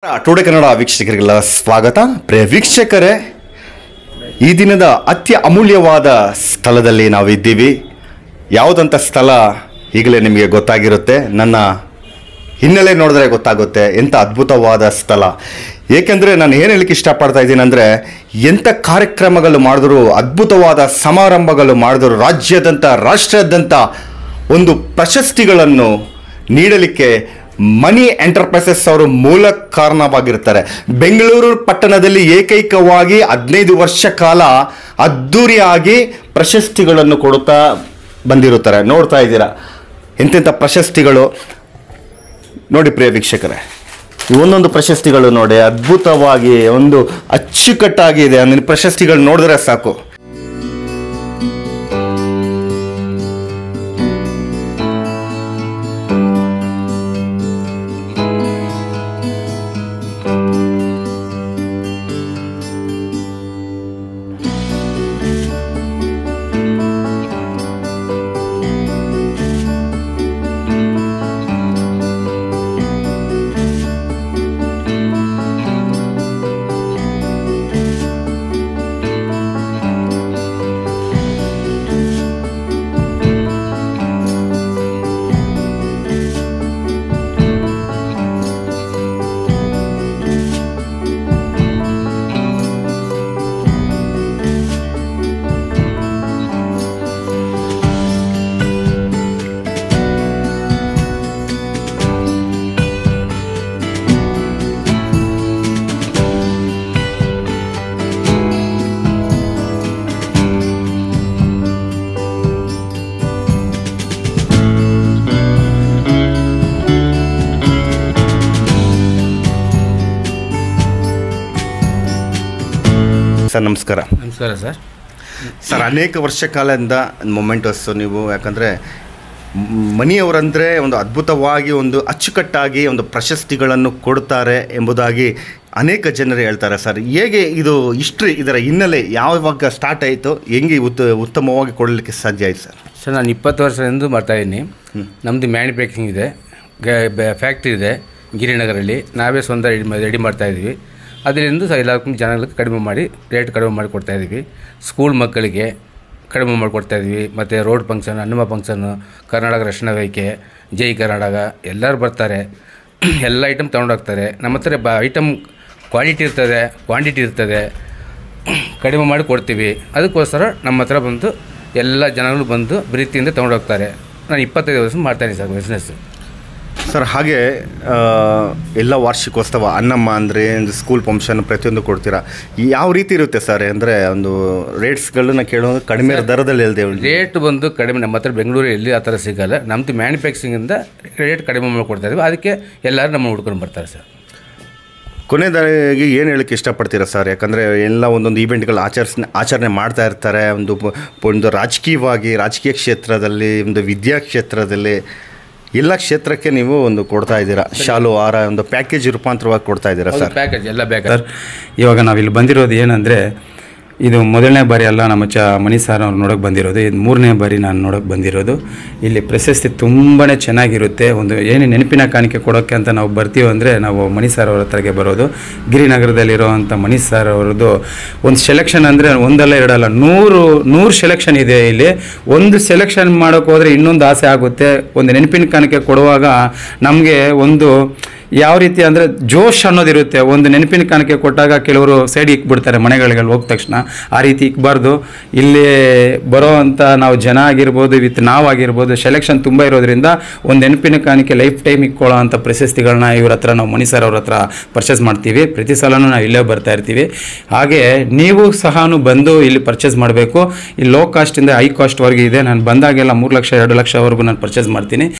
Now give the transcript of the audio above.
today Kannada ವೀಕ್ಷಕರಿಗೆಲ್ಲ ಸ್ವಾಗತ ಪ್ರಿಯ ವೀಕ್ಷಕರೇ ಈ ದಿನದ ಅತ್ಯ ಅಮೂಲ್ಯವಾದ ಸ್ಥಳದಲ್ಲಿ ನಾವಿದ್ದೀವಿ ಯಾವುದಂತ ಸ್ಥಳ ಈಗಲೇ ನಿಮಗೆ ಗೊತ್ತಾಗಿರುತ್ತೆ ನನ್ನ ಹಿನ್ನೆಲೆ ನೋಡಿದ್ರೆ ಗೊತ್ತಾಗುತ್ತೆ ಎಂಥ ಅದ್ಭುತವಾದ ಸ್ಥಳ ಏಕೆಂದರೆ ನಾನು ಏನು ಹೇಳಲಿಕ್ಕೆ ಇಷ್ಟಪಡ್ತಾ ಇದ್ದೀನಿ ಅಂದರೆ ಎಂಥ ಕಾರ್ಯಕ್ರಮಗಳು ಮಾಡಿದ್ರು ಅದ್ಭುತವಾದ ಸಮಾರಂಭಗಳು ಮಾಡಿದ್ರು ರಾಜ್ಯದಂಥ ರಾಷ್ಟ್ರದಂಥ ಒಂದು ಪ್ರಶಸ್ತಿಗಳನ್ನು ನೀಡಲಿಕ್ಕೆ ಮನಿ ಎಂಟರ್ಪ್ರೈಸಸ್ ಅವರು ಮೂಲ ಕಾರಣವಾಗಿರ್ತಾರೆ ಬೆಂಗಳೂರು ಪಟ್ಟಣದಲ್ಲಿ ಏಕೈಕವಾಗಿ ಹದಿನೈದು ವರ್ಷ ಕಾಲ ಅದ್ಧೂರಿಯಾಗಿ ಪ್ರಶಸ್ತಿಗಳನ್ನು ಕೊಡುತ್ತಾ ಬಂದಿರುತ್ತಾರೆ ನೋಡ್ತಾ ಇದ್ದೀರಾ ಎಂತೆಂಥ ಪ್ರಶಸ್ತಿಗಳು ನೋಡಿ ಪ್ರಿಯ ವೀಕ್ಷಕರೇ ಈ ಒಂದೊಂದು ಪ್ರಶಸ್ತಿಗಳು ನೋಡಿ ಅದ್ಭುತವಾಗಿ ಒಂದು ಅಚ್ಚುಕಟ್ಟಾಗಿದೆ ಅಂದ್ರೆ ಪ್ರಶಸ್ತಿಗಳು ನೋಡಿದ್ರೆ ಸಾಕು ಸರ್ ನಮಸ್ಕಾರ ನಮಸ್ಕಾರ ಸರ್ ಸರ್ ಅನೇಕ ವರ್ಷ ಕಾಲದಿಂದ ಮೊಮೆಂಟಸ್ ನೀವು ಯಾಕಂದರೆ ಮನಿಯವರಂದರೆ ಒಂದು ಅದ್ಭುತವಾಗಿ ಒಂದು ಅಚ್ಚುಕಟ್ಟಾಗಿ ಒಂದು ಪ್ರಶಸ್ತಿಗಳನ್ನು ಕೊಡ್ತಾರೆ ಎಂಬುದಾಗಿ ಅನೇಕ ಜನರು ಹೇಳ್ತಾರೆ ಸರ್ ಹೇಗೆ ಇದು ಹಿಸ್ಟ್ರಿ ಇದರ ಹಿನ್ನೆಲೆ ಯಾವಾಗ ಸ್ಟಾರ್ಟ್ ಆಯಿತು ಹೆಂಗೆ ಉತ್ತ ಉತ್ತಮವಾಗಿ ಕೊಡಲಿಕ್ಕೆ ಸಾಧ್ಯ ಆಯ್ತು ಸರ್ ಸರ್ ನಾನು ಇಪ್ಪತ್ತು ವರ್ಷದಿಂದ ಮಾಡ್ತಾಯಿದ್ದೀನಿ ನಮ್ಮದು ಮ್ಯಾನುಫ್ಯಾಕ್ಚರಿಂಗ್ ಇದೆ ಫ್ಯಾಕ್ಟ್ರಿ ಇದೆ ಗಿರಿನಗರಲ್ಲಿ ನಾವೇ ಸ್ವಂತ ರೆಡಿ ಮಾ- ರೆಡಿ ಮಾಡ್ತಾಯಿದ್ವಿ ಅದರಿಂದ ಸಹ ಎಲ್ಲದಕ್ಕೂ ಜನಗಳಿಗೆ ಕಡಿಮೆ ಮಾಡಿ ರೇಟ್ ಕಡಿಮೆ ಮಾಡಿ ಕೊಡ್ತಾಯಿದ್ವಿ ಸ್ಕೂಲ್ ಮಕ್ಕಳಿಗೆ ಕಡಿಮೆ ಮಾಡಿ ಕೊಡ್ತಾಯಿದ್ವಿ ಮತ್ತು road function Hanuma function Karnataka Rakshana Vedike ಜೈ ಕರ್ನಾಟಕ ಎಲ್ಲರೂ ಬರ್ತಾರೆ ಎಲ್ಲ ಐಟಮ್ ತೊಗೊಂಡೋಗ್ತಾರೆ ನಮ್ಮ ಹತ್ರ ಬ ಐಟಮ್ ಕ್ವಾಲಿಟಿ ಇರ್ತದೆ ಕ್ವಾಂಟಿಟಿ ಇರ್ತದೆ ಕಡಿಮೆ ಮಾಡಿ ಕೊಡ್ತೀವಿ ಅದಕ್ಕೋಸ್ಕರ ನಮ್ಮ ಹತ್ರ ಬಂದು ಎಲ್ಲ ಜನಗಳು ಬಂದು ಪ್ರೀತಿಯಿಂದ ತೊಗೊಂಡೋಗ್ತಾರೆ ನಾನು ಇಪ್ಪತ್ತೈದು ವರ್ಷ ಮಾಡ್ತಾಯಿದ್ದೀನಿ ಸರ್ ಬಿಸ್ನೆಸ್ ಸರ್ ಹಾಗೆ ಆ, ಎಲ್ಲ ವಾರ್ಷಿಕೋತ್ಸವ ಅನ್ನಮ್ಮ ಅಂದರೆ ಒಂದು ಸ್ಕೂಲ್ ಫಂಕ್ಷನ್ ಪ್ರತಿಯೊಂದು ಕೊಡ್ತೀರಾ ಯಾವ ರೀತಿ ಇರುತ್ತೆ ಸರ್ ಅಂದರೆ ಒಂದು ರೇಟ್ಸ್ಗಳನ್ನ ಕೇಳೋದು ಕಡಿಮೆ ದರದಲ್ಲಿ ಹೇಳ್ದೆ ರೇಟ್ ಬಂದು ಕಡಿಮೆ ನಮ್ಮ ಹತ್ರ ಬೆಂಗಳೂರು ಎಲ್ಲಿ ಆ ಥರ ಸಿಗಲ್ಲ ನಮ್ಮದು ಮ್ಯಾನುಫ್ಯಾಕ್ಚರಿಂಗಿಂದ ರೇಟ್ ಕಡಿಮೆ ಮಾಡಿ ಕೊಡ್ತಾ ಇದೀವಿ ಅದಕ್ಕೆ ಎಲ್ಲರೂ ನಮ್ಮ ಹುಡ್ಕೊಂಡು ಬರ್ತಾರೆ ಸರ್ ಕೊನೆಯದಾಗಿ ಏನು ಹೇಳಕ್ಕೆ ಇಷ್ಟಪಡ್ತೀರಾ ಸರ್ ಯಾಕಂದರೆ ಎಲ್ಲ ಒಂದೊಂದು ಈವೆಂಟ್ಗಳು ಆಚರಿಸ್ ಆಚರಣೆ ಮಾಡ್ತಾ ಇರ್ತಾರೆ ಒಂದು ಪ- ಒಂದು ರಾಜಕೀಯವಾಗಿ ರಾಜಕೀಯ ಕ್ಷೇತ್ರದಲ್ಲಿ ಒಂದು ವಿದ್ಯಾ ಕ್ಷೇತ್ರದಲ್ಲಿ ಎಲ್ಲ ಕ್ಷೇತ್ರಕ್ಕೆ ನೀವು ಒಂದು ಕೊಡ್ತಾ ಇದ್ದೀರಾ ಶಾಲು ಹಾರ ಒಂದು ಪ್ಯಾಕೇಜ್ ರೂಪಾಂತರವಾಗಿ ಕೊಡ್ತಾ ಇದ್ದೀರಾ ಸರ್ ಪ್ಯಾಕೇಜ್ ಎಲ್ಲ ಬೇಕಾದ್ರೆ ಸರ್ ಇವಾಗ ನಾವಿಲ್ಲಿ ಬಂದಿರೋದು ಏನಂದರೆ ಇದು ಮೊದಲನೇ ಬಾರಿ ಅಲ್ಲ ನಮ್ಮ ಚ ಮಣಿ ಸಾರ್ ಅವ್ರು ನೋಡೋಕೆ ಬಂದಿರೋದು ಇದು ಮೂರನೇ ಬಾರಿ ನಾನು ನೋಡೋಕೆ ಬಂದಿರೋದು ಇಲ್ಲಿ ಪ್ರಶಸ್ತಿ ತುಂಬಾ ಚೆನ್ನಾಗಿರುತ್ತೆ ಒಂದು ಏನು ನೆನಪಿನ ಕಾಣಿಕೆ ಕೊಡೋಕ್ಕೆ ಅಂತ ನಾವು ಬರ್ತೀವಿ ಅಂದರೆ ನಾವು ಮಣಿ ಸಾರ್ ಅವ್ರ ಹತ್ರಗೆ ಬರೋದು ಗಿರಿನಗರದಲ್ಲಿರೋವಂಥ ಮಣಿ ಸಾರ್ ಅವರದ್ದು ಒಂದು ಸೆಲೆಕ್ಷನ್ ಅಂದರೆ ಒಂದಲ್ಲ ಎರಡಲ್ಲ ನೂರು ನೂರು ಸೆಲೆಕ್ಷನ್ ಇದೆ ಇಲ್ಲಿ ಒಂದು ಸೆಲೆಕ್ಷನ್ ಮಾಡೋಕೆ ಹೋದರೆ ಇನ್ನೊಂದು ಆಸೆ ಆಗುತ್ತೆ ಒಂದು ನೆನಪಿನ ಕಾಣಿಕೆ ಕೊಡುವಾಗ ನಮಗೆ ಒಂದು ಯಾವ ರೀತಿ ಅಂದರೆ ಜೋಶ್ ಅನ್ನೋದಿರುತ್ತೆ ಒಂದು ನೆನಪಿನ ಕಾಣಿಕೆ ಕೊಟ್ಟಾಗ ಕೆಲವರು ಸೈಡ್ ಇಕ್ಬಿಡ್ತಾರೆ ಮನೆಗಳಿಗೆ ಹೋದ ತಕ್ಷಣ ಆ ರೀತಿ ಇಕ್ಬಾರ್ದು ಇಲ್ಲಿ ಬರೋ ಅಂಥ ನಾವು ಜನ ಆಗಿರ್ಬೋದು ವಿತ್ ನಾವಾಗಿರ್ಬೋದು ಸೆಲೆಕ್ಷನ್ ತುಂಬ ಇರೋದ್ರಿಂದ ಒಂದು ನೆನಪಿನ ಕಾಣಿಕೆ ಲೈಫ್ ಟೈಮ್ ಇಕ್ಕೊಳ್ಳೋ ಅಂಥ ಪ್ರಶಸ್ತಿಗಳನ್ನ ಇವ್ರ ಹತ್ರ ನಾವು ಮಣಿ ಸರ್ ಅವ್ರ ಹತ್ರ ಪರ್ಚೇಸ್ ಮಾಡ್ತೀವಿ ಪ್ರತಿ ಸಲನೂ ನಾವು ಇಲ್ಲೇ ಬರ್ತಾ ಇರ್ತೀವಿ ಹಾಗೆ ನೀವು ಸಹ ಬಂದು ಇಲ್ಲಿ ಪರ್ಚೇಸ್ ಮಾಡಬೇಕು ಈ ಲೋ ಕಾಸ್ಟಿಂದ ಹೈ ಕಾಸ್ಟ್ವರೆಗೆ ಇದೆ ನಾನು ಬಂದಾಗೆಲ್ಲ ಮೂರು ಲಕ್ಷ ಎರಡು ಲಕ್ಷವರೆಗೂ ನಾನು ಪರ್ಚೇಸ್ ಮಾಡ್ತೀನಿ